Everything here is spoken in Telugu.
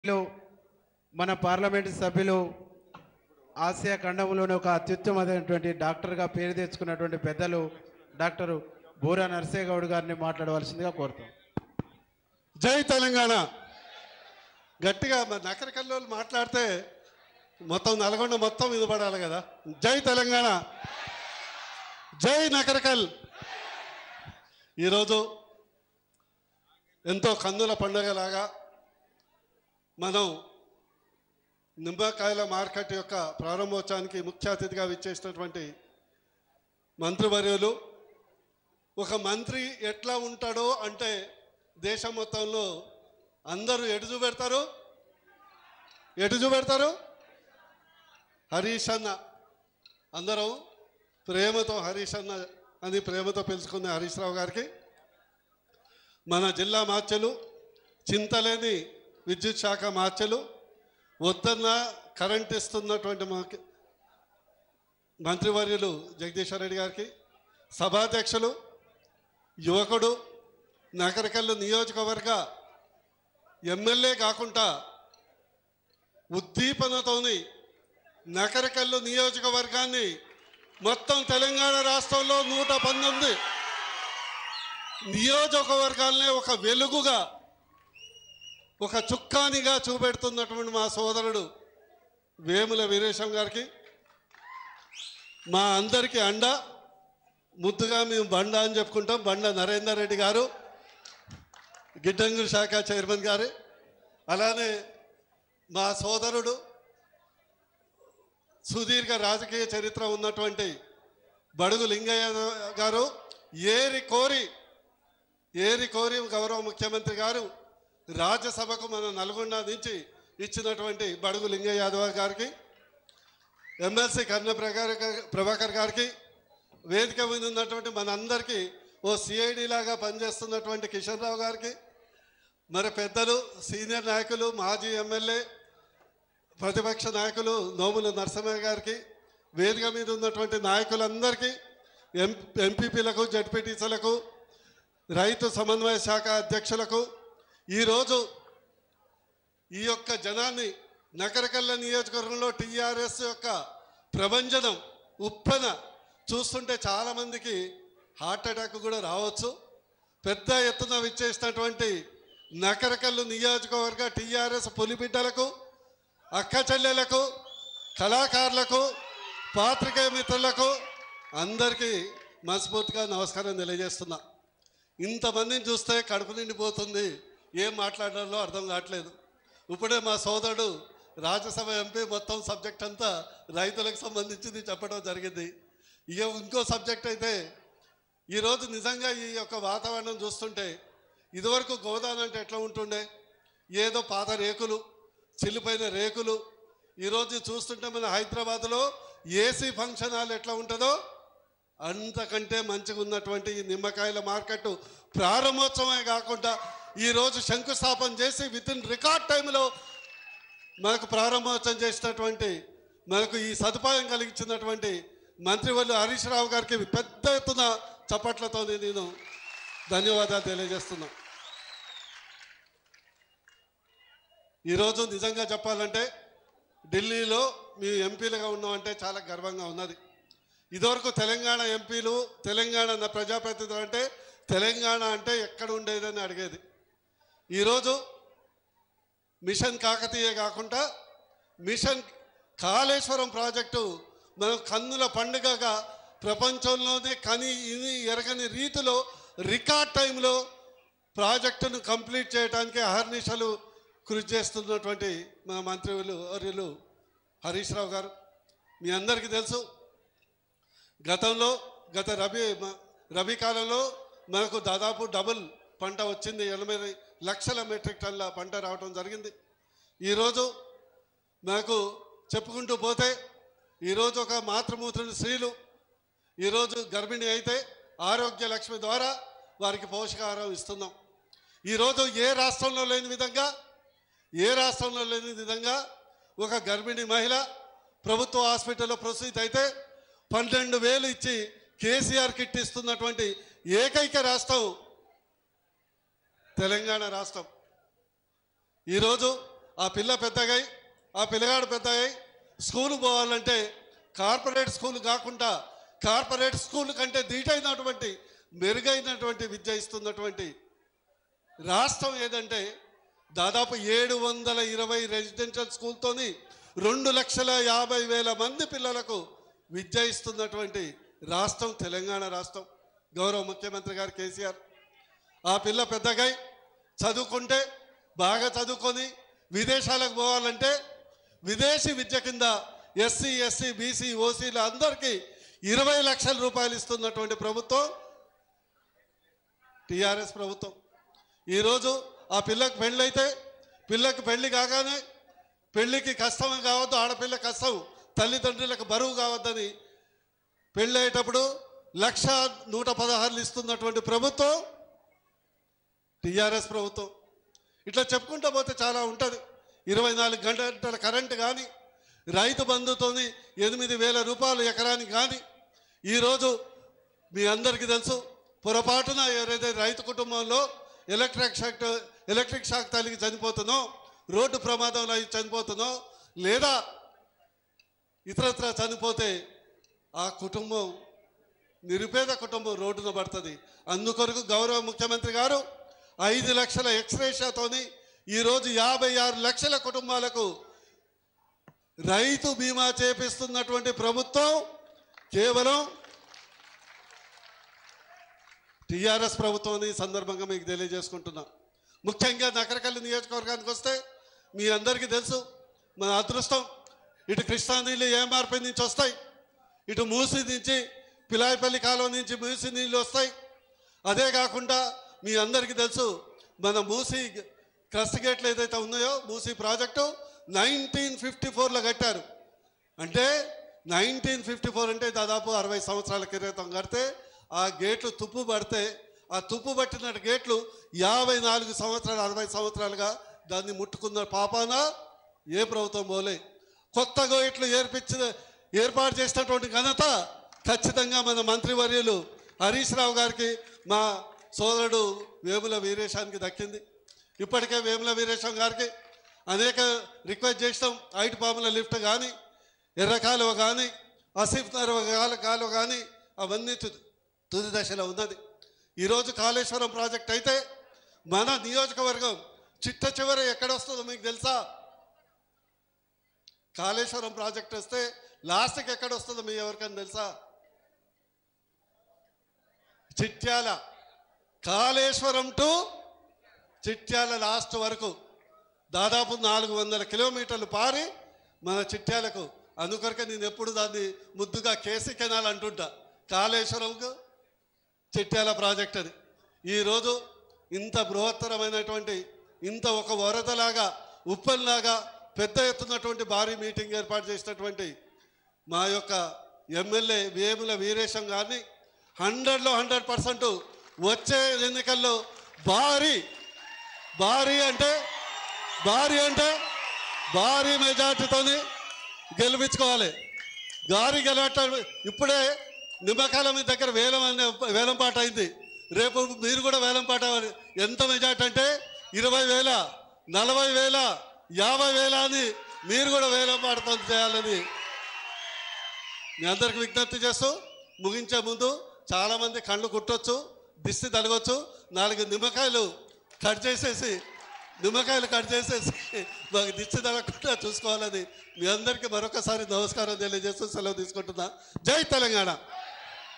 లో మన పార్లమెంటు సభ్యులు ఆసియా ఖండంలోని ఒక అత్యుత్తమైనటువంటి డాక్టర్గా పేరు తెచ్చుకున్నటువంటి పెద్దలు డాక్టర్ బూరా నర్సేగౌడ్ గారిని మాట్లాడవలసిందిగా కోరుతాం జై తెలంగాణ గట్టిగా మరి నకరికల్లో మాట్లాడితే మొత్తం నల్గొండ మొత్తం వినపడాలి కదా జై తెలంగాణ జై నకరకల్ ఈరోజు ఎంతో కన్నుల పండుగలాగా మనం నిమ్మకాయల మార్కెట్ యొక్క ప్రారంభోత్సవానికి ముఖ్య అతిథిగా విచ్చేసినటువంటి మంత్రివర్యులు ఒక మంత్రి ఎట్లా ఉంటాడో అంటే దేశం మొత్తంలో అందరూ ఎటు చూపెడతారు ఎటు చూపెడతారు హరీష్ అన్న అందరం ప్రేమతో హరీష్ అన్న అని ప్రేమతో పిలుచుకున్న హరీష్ రావు గారికి మన జిల్లా మార్చెలు చింతలేని విద్యుత్ శాఖ మార్చెలు వద్దన్న కరెంట్ ఇస్తున్నటువంటి మాకు మంత్రివర్యులు జగదీశ్వర్ రెడ్డి గారికి సభాధ్యక్షులు యువకుడు నగరకల్లు నియోజకవర్గ ఎమ్మెల్యే కాకుండా ఉద్దీపనతోని నకరకల్లు నియోజకవర్గాన్ని మొత్తం తెలంగాణ రాష్ట్రంలో నూట పంతొమ్మిది నియోజకవర్గాలనే ఒక వెలుగుగా ఒక చుక్కానిగా చూపెడుతున్నటువంటి మా సోదరుడు వేముల వీరేశం గారికి మా అందరికీ అండ ముద్దుగా మేము బండ అని చెప్పుకుంటాం బండ నరేందర్ రెడ్డి గారు గిడ్డంగుల శాఖ చైర్మన్ గారు అలానే మా సోదరుడు సుదీర్ఘ రాజకీయ చరిత్ర ఉన్నటువంటి బడుగు లింగయ్య గారు ఏరి కోరి ఏరి కోరి గౌరవ ముఖ్యమంత్రి గారు రాజ్యసభకు మన నల్గొండ నుంచి ఇచ్చినటువంటి బడుగు లింగయ్య యాదవ్ గారికి ఎమ్మెల్సీ కర్ణ ప్రకార్ ప్రభాకర్ గారికి వేదిక మీద ఉన్నటువంటి మనందరికీ ఓ సిఐడి లాగా పనిచేస్తున్నటువంటి కిషన్ రావు గారికి మరి పెద్దలు సీనియర్ నాయకులు మాజీ ఎమ్మెల్యే ప్రతిపక్ష నాయకులు నోముల నరసింహయ్య గారికి వేదిక మీద ఉన్నటువంటి నాయకులందరికీ ఎం ఎంపీపీలకు జడ్పీటీసీలకు రైతు సమన్వయ శాఖ అధ్యక్షులకు ఈరోజు ఈ యొక్క జనాన్ని నకరకల్ల నియోజకవర్గంలో టీఆర్ఎస్ యొక్క ప్రభంజనం ఉప్పన చూస్తుంటే చాలామందికి హార్ట్ అటాక్ కూడా రావచ్చు పెద్ద ఎత్తున విచ్చేసినటువంటి నకరకల్లు నియోజకవర్గ టీఆర్ఎస్ పులిబిడ్డలకు అక్క చెల్లెలకు కళాకారులకు పాత్రికేయ మిత్రులకు అందరికీ మనస్ఫూర్తిగా నమస్కారం తెలియజేస్తున్నా ఇంతమందిని చూస్తే కడుపు నిండిపోతుంది ఏం మాట్లాడాలో అర్థం కావట్లేదు ఇప్పుడే మా సోదరుడు రాజ్యసభ ఎంపీ మొత్తం సబ్జెక్ట్ అంతా రైతులకు సంబంధించింది చెప్పడం జరిగింది ఇక ఇంకో సబ్జెక్ట్ అయితే ఈరోజు నిజంగా ఈ యొక్క వాతావరణం చూస్తుంటే ఇదివరకు గోదావరి అంటే ఎట్లా ఉంటుండే ఏదో పాత రేకులు చిల్లిపోయిన రేకులు ఈరోజు చూస్తుంటే మన హైదరాబాద్లో ఏసీ ఫంక్షన్ హాల్ ఎట్లా ఉంటుందో అంతకంటే మంచిగా ఉన్నటువంటి ఈ నిమ్మకాయల మార్కెట్ ప్రారంభోత్సవమే కాకుండా ఈరోజు శంకుస్థాపన చేసి విత్ ఇన్ రికార్డ్ టైంలో మనకు ప్రారంభోత్సవం చేసినటువంటి మనకు ఈ సదుపాయం కలిగించినటువంటి మంత్రివర్యులు హరీష్ రావు గారికి పెద్ద ఎత్తున చప్పట్లతో నేను ధన్యవాదాలు తెలియజేస్తున్నా ఈరోజు నిజంగా చెప్పాలంటే ఢిల్లీలో మీ ఎంపీలుగా ఉన్నామంటే చాలా గర్వంగా ఉన్నది ఇదివరకు తెలంగాణ ఎంపీలు తెలంగాణ నా ప్రజాప్రతినిధులు అంటే తెలంగాణ అంటే ఎక్కడ ఉండేదని అడిగేది ఈరోజు మిషన్ కాకతీయ కాకుండా మిషన్ కాళేశ్వరం ప్రాజెక్టు మనం కన్నుల పండుగగా ప్రపంచంలోనే కని ఇది ఎరగని రీతిలో రికార్డ్ టైంలో ప్రాజెక్టును కంప్లీట్ చేయడానికి అహర్నిశలు కృషి చేస్తున్నటువంటి మా మంత్రులు వర్యులు హరీష్ రావు గారు మీ అందరికీ తెలుసు గతంలో గత రబీ మ- రబీ కాలంలో మనకు దాదాపు డబుల్ పంట వచ్చింది ఎనభై లక్షల మెట్రిక్ టన్ల పంట రావడం జరిగింది ఈరోజు మనకు చెప్పుకుంటూ పోతే ఈరోజు ఒక మాతృమూర్తులు స్త్రీలు ఈరోజు గర్భిణి అయితే ఆరోగ్య లక్ష్మి ద్వారా వారికి పోషకాహారం ఇస్తున్నాం ఈరోజు ఏ రాష్ట్రంలో లేని విధంగా ఏ రాష్ట్రంలో లేని విధంగా ఒక గర్భిణీ మహిళ ప్రభుత్వ హాస్పిటల్లో ప్రసూతి అయితే పన్నెండు వేలు ఇచ్చి కేసీఆర్ కిట్ ఇస్తున్నటువంటి ఏకైక రాష్ట్రం తెలంగాణ రాష్ట్రం ఈరోజు ఆ పిల్ల పెద్దగై ఆ పిల్లగాడు పెద్దగై స్కూల్ పోవాలంటే కార్పొరేట్ స్కూల్ కాకుండా కార్పొరేట్ స్కూల్ కంటే ధీటైనటువంటి మెరుగైనటువంటి విద్య ఇస్తున్నటువంటి రాష్ట్రం ఏదంటే దాదాపు ఏడు వందల ఇరవై రెసిడెన్షియల్ స్కూల్తోని రెండు లక్షల యాభై వేల మంది పిల్లలకు విద్య ఇస్తున్నటువంటి రాష్ట్రం తెలంగాణ రాష్ట్రం గౌరవ ముఖ్యమంత్రి గారు కేసీఆర్ ఆ పిల్ల పెద్దగై చదువుకుంటే బాగా చదువుకొని విదేశాలకు పోవాలంటే విదేశీ విద్య కింద ఎస్సీ ఎస్సీ బీసీ ఓసీల అందరికీ ఇరవై లక్షల రూపాయలు ఇస్తున్నటువంటి ప్రభుత్వం టిఆర్ఎస్ ప్రభుత్వం ఈరోజు ఆ పిల్లకి పెళ్ళైతే పిల్లకి పెళ్లి కాగానే పెళ్లికి కష్టం కావద్దు ఆడపిల్ల కష్టం తల్లిదండ్రులకు బరువు కావద్దని పెళ్ళయ్యేటప్పుడు లక్ష నూట పదహారులు ఇస్తున్నటువంటి ప్రభుత్వం టిఆర్ఎస్ ప్రభుత్వం ఇట్లా చెప్పుకుంటూ పోతే చాలా ఉంటుంది ఇరవై నాలుగు గంటల కరెంటు కానీ రైతు బంధుతోని ఎనిమిది వేల రూపాయలు ఎకరానికి కానీ ఈరోజు మీ అందరికీ తెలుసు పొరపాటున ఎవరైతే రైతు కుటుంబంలో ఎలక్ట్రిక్ షాక్ ఎలక్ట్రిక్ షాక్ తగిలి చనిపోతుందో రోడ్డు ప్రమాదంలో అయి చనిపోతుందో లేదా ఇతరత్ర చనిపోతే ఆ కుటుంబం నిరుపేద కుటుంబం రోడ్డున పడుతుంది అందుకొరకు గౌరవ ముఖ్యమంత్రి గారు ఐదు లక్షల ఎక్స్రేషాతోని ఈరోజు యాభై ఆరు లక్షల కుటుంబాలకు రైతు బీమా చేపిస్తున్నటువంటి ప్రభుత్వం కేవలం టిఆర్ఎస్ ప్రభుత్వం అని ఈ సందర్భంగా మీకు తెలియజేసుకుంటున్నా ముఖ్యంగా నకరకల్లి నియోజకవర్గానికి వస్తే మీ అందరికీ తెలుసు మన అదృష్టం ఇటు కృష్ణా నీళ్ళు ఏఎంఆర్పి నుంచి వస్తాయి ఇటు మూసి నుంచి పిలాయిపల్లి కాలువ నుంచి మూసి నీళ్ళు వస్తాయి అదే కాకుండా మీ అందరికీ తెలుసు మన మూసి క్రస్ట్ గేట్లు ఏదైతే ఉన్నాయో మూసి ప్రాజెక్టు నైన్టీన్ ఫిఫ్టీ ఫోర్లో కట్టారు అంటే నైన్టీన్ ఫిఫ్టీ ఫోర్ అంటే దాదాపు అరవై సంవత్సరాల క్రితం కడితే ఆ గేట్లు తుప్పు పడితే ఆ తుప్పు పట్టిన గేట్లు యాభై నాలుగు సంవత్సరాలు అరవై సంవత్సరాలుగా దాన్ని ముట్టుకున్న పాపాన ఏ ప్రభుత్వం పోలే కొత్త గేట్లు ఏర్పించిన ఏర్పాటు చేసినటువంటి ఘనత ఖచ్చితంగా మన మంత్రివర్యులు హరీష్ రావు గారికి మా సోదరుడు వేముల వీరేశానికి దక్కింది ఇప్పటికే వేముల వీరేశం గారికి అనేక రిక్వెస్ట్ చేసినాం ఐటి పాముల లిఫ్ట్ కానీ ఎర్ర కాలువ కానీ అసిఫ్ నగర్ కాల కాలువ కానీ అవన్నీ తు- తుది దశలో ఉన్నది ఈరోజు కాళేశ్వరం ప్రాజెక్ట్ అయితే మన నియోజకవర్గం చిట్ట చివర ఎక్కడ వస్తుందో మీకు తెలుసా కాళేశ్వరం ప్రాజెక్ట్ వస్తే లాస్ట్కి ఎక్కడ వస్తుందో మీ ఎవరికైనా తెలుసా చిట్యాల కాళేశ్వరం టు చిట్యాల లాస్ట్ వరకు దాదాపు నాలుగు వందల కిలోమీటర్లు పారి మన చిట్యాలకు అందుకొరకే నేను ఎప్పుడు దాన్ని ముద్దుగా కేసీ కెనాల్ అంటుంటా కాళేశ్వరంకు చిట్యాల ప్రాజెక్ట్ అది ఈరోజు ఇంత బృహత్తరమైనటువంటి ఇంత ఒక వరదలాగా ఉప్పల్లాగా పెద్ద ఎత్తున్నటువంటి భారీ మీటింగ్ ఏర్పాటు చేసినటువంటి మా యొక్క ఎమ్మెల్యే వేముల వీరేశం గారిని హండ్రెడ్లో హండ్రెడ్ పర్సెంట్ వచ్చే ఎన్నికల్లో భారీ భారీ అంటే భారీ అంటే భారీ మెజార్టీతోని గెలిపించుకోవాలి గారి గెలవట ఇప్పుడే నిమ్మకాయల మీ దగ్గర వేలం అనే వేలం పాట అయింది రేపు మీరు కూడా వేలం పాట అవ్వాలి. ఎంత మెజార్టీ అంటే ఇరవై వేల నలభై వేల యాభై వేల అని మీరు కూడా వేలం పాటతో చేయాలని మీ అందరికి విజ్ఞప్తి చేస్తూ ముగించే ముందు చాలామంది కళ్ళు కుట్టొచ్చు దిష్టి తలగొచ్చు నాలుగు నిమ్మకాయలు కట్ చేసేసి నిమ్మకాయలు కట్ చేసేసి మాకు దిష్టి తలగకుండా చూసుకోవాలని మీ అందరికీ మరొకసారి నమస్కారం తెలియజేస్తూ సెలవు తీసుకుంటున్నా జై తెలంగాణ